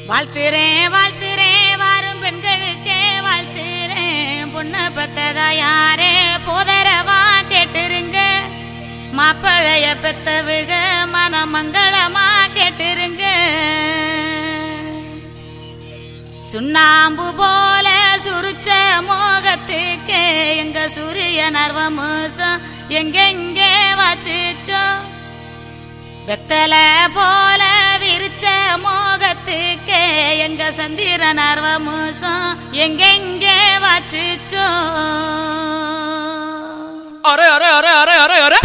வாழ்த்துறேன் வாழ்த்துறேன் வாரும் பெண்களுக்கே வாழ்த்துறேன் பொண்ணு பெத்ததா யாரே போதரவா கேட்டுருங்க மாப்பிளைய பெத்தவுக மனமங்களமா கேட்டுருங்க சுண்ணாம்பு போல சுருச்ச மோகத்துக்கு எங்க சூரிய நர்வமோசம் எங்கெங்கே வச்சுச்சோ வெத்தல போல விரிச்ச மோகத்துக்கு எங்க சந்திர நர்வமோசம் எங்கெங்கே வச்சுச்சோ அரே அரே அரே அரே அரே அரே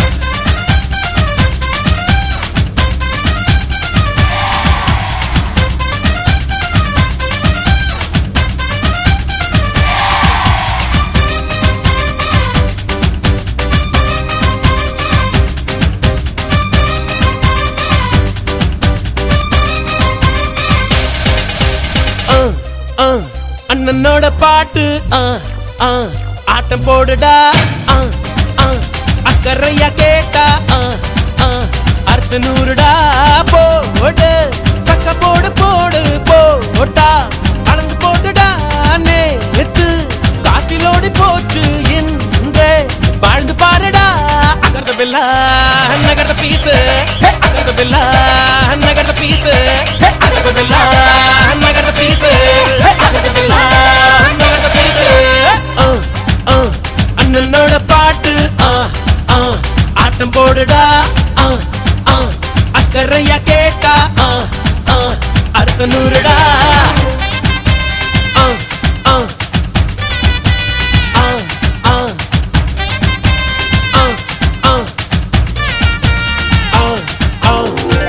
ஆ, ஆ, அண்ணனோட பாட்டு ஆ, ஆ, ஆட்டம் போடுடா ஆ, ஆ, அக்கறையா கேட்டா ஆ, ஆ, அர்த்த நூறுடா போடு சக்க போடு போடு போட்டா அளந்து போடுடா நேத்து காட்டிலோடி போச்சு இன்றே வாழ்ந்து பாருடா அகர்த பில்லா நகர்த பீசு அகர்த பில்லா நகர்த பீசு அகர்த பில்லா நகர்த பீசு அகர்த பில்லா நகர்த பீசு அண்ணனோட பாட்டு ஆ, ஆ, ஆட்டம் போடுடா ஆ, ஆ, அக்கறையா கேட்டா ஆ, ஆ, அர்த்த நூறுடா ஆ, ஆ, ஆ, ஆ, ஆ, ஆ, ஆ, ஆ.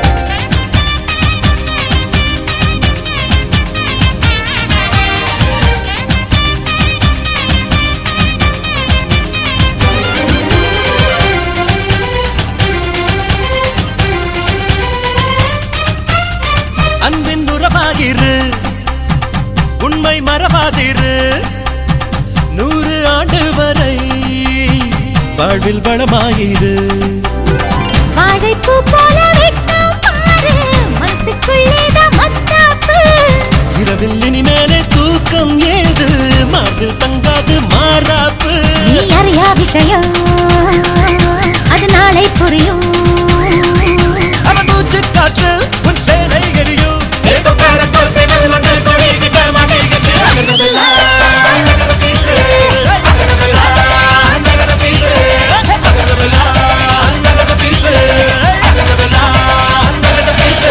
அன்பின் உறவாகிரு உண்மை மறவாதிரு நூறு ஆண்டு வரை வாழ்வில் வளமாயிரு வாழைப்பூ போல வெட்கம் பாரு மனசுக்குள்ளேதான் மத்தாப்பு இரவில் இனிமேலே தூக்கம் ஏது மார்பில் தங்காது மாறாப்பு நீ அறியா விஷயம் அது நாளை புரியும் அவன் மூச்சு காற்றில் உன் சேனை எரியும் ஏதோ காலத்தோ சேவல் மண்டு கொடிகிட்ட மாட்டிக்கிச்சு அகரதெல்லாம் அகரத பீசு அகரதெல்லாம் அகரத பீசு அகரதெல்லாம் அகரத பீசு அகரதெல்லாம் அகரத பீசு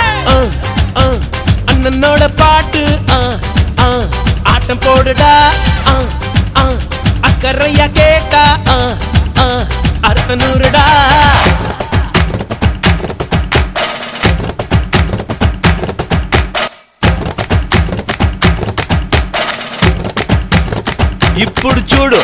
அண்ணனோட பாட்டு ஆ, ஆ, ஆட்டம் போடுடா ஆ, ஆ, அக்கறையா கேட்டா ஆ, ஆ, அர்த்த நூறுடா ఇప్పుడు చూడు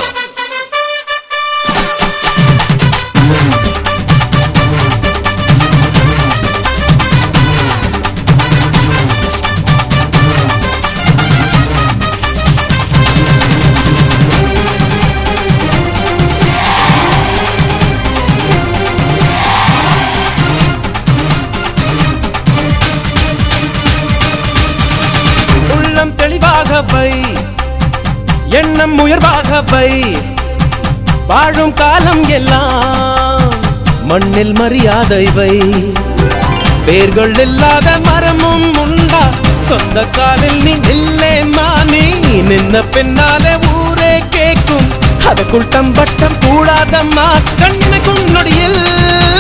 உள்ளம் தெளிவாக வை எண்ணம் உயர்வாக வை வாழும் காலம் எல்லாம் மண்ணில் மரியாதை வை வேர்கள் இல்லாத மரமும் உண்டா சொந்த காலில் நீ நில்லே மானி நின்ன பின்னாலே ஊரே கேக்கும் அதற்குள் தம்பட்டம் கூடாதம்மா கண்ணிமைக்கும் நொடியில்